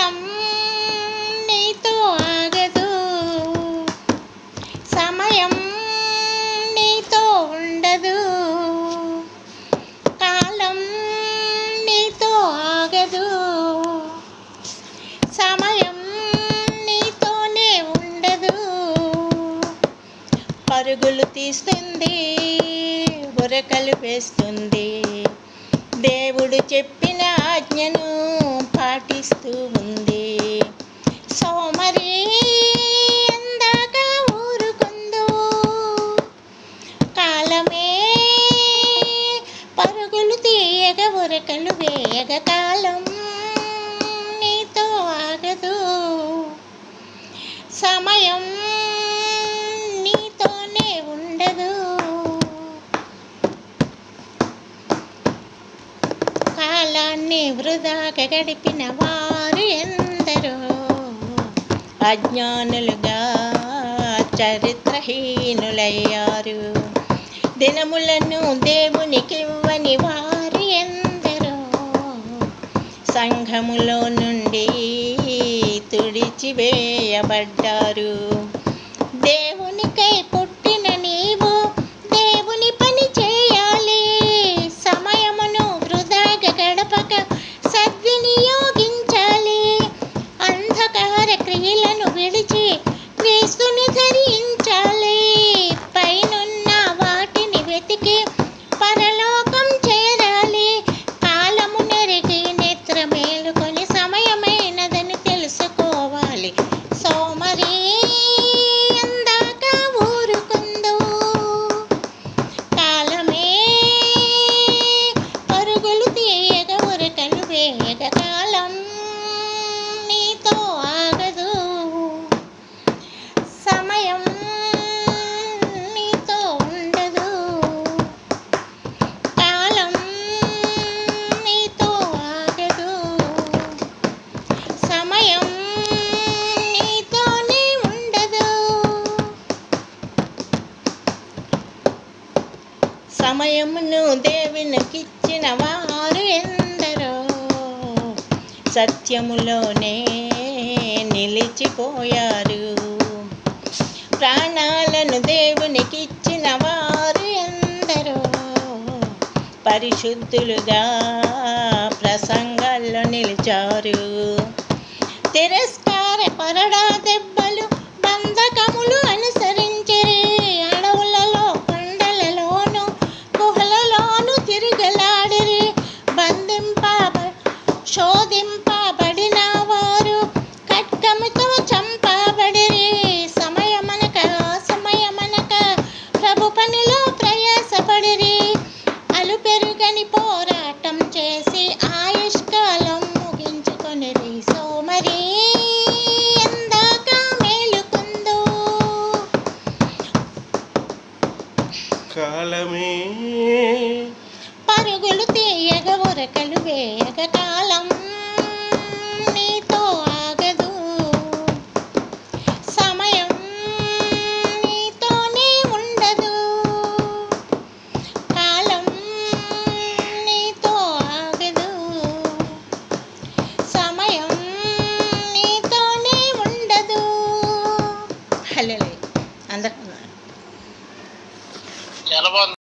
కాలం నీతో ఆగదు సమయం నీతో ఉండదు కాలం నీతో ఆగదు సమయం నీతోనే ఉండదు పరుగులు తీస్తుంది ఉరకలు వేస్తుంది దేవుడు చెప్పిన ఆజ్ఞను పాటిస్తూ ఉంది సోమరి ఎందాక ఊరుకుందు కాలమే పరుగులు తీయగ ఉరకలు వేయగ కాలం నీతో ఆగదు సమయం నీతోనే ఉండదు కాలాన్ని వృధాగా గడిపిన వారు ఎందరో అజ్ఞానులుగా చరిత్రహీనులయ్యారు దినములను దేవునికివ్వని వారు ఎందరో సంఘములో నుండి తుడిచివేయబడ్డారు దేవునికై పుట్టిన నీవు దేవుని పని చేయాలి సమయమును వృధాగా గడపక సద్వినియోగించాలి అంధకార క్రియలను విడిచి క్రీస్తుని ధరించాలి పైనున్న వాటిని వెతికి పరలోకం చేరాలి కాలము నెరిగి నేత్ర మేలుకొని సమయమైనదని తెలుసుకోవాలి సోమరి ఎందాక ఊరుకుందు కాలమే పరుగులు తీయగ ఉరకలు వేయగ కాలం నీతో ఆగదు సమయం నీతో ఉండదు కాలం నీతో ఆగదు సమయం నీతోనే ఉండదు సమయమును దేవునికిచ్చిన వారు ఎందరో సత్యములోనే నిలిచిపోయారు ప్రాణాలను దేవునికిచ్చిన వారు ఎందరో పరిశుద్ధులుగా ప్రసంగాల్లో నిలిచారు తిరస్కార కొరడా దెబ్బలు బంధకములు అనుసరించిరి అడవులలో కొండలలోను గుహలలోను తిరుగలాడిరి బంధింప శోధింపబడిన వారు ఖడ్గముతో చంపబడిరి సమయమనక సమయమనక ప్రభు పనిలో ప్రయాసపడిరి అలు పెరుగని పోరాటం చేసి ఆయుష్కాలం ముగించుకొనిరి సోమరి ఎందాక మేలుకుందు కాలమే పరుగులు తీయగ ఉరకలు వేయగ కాలం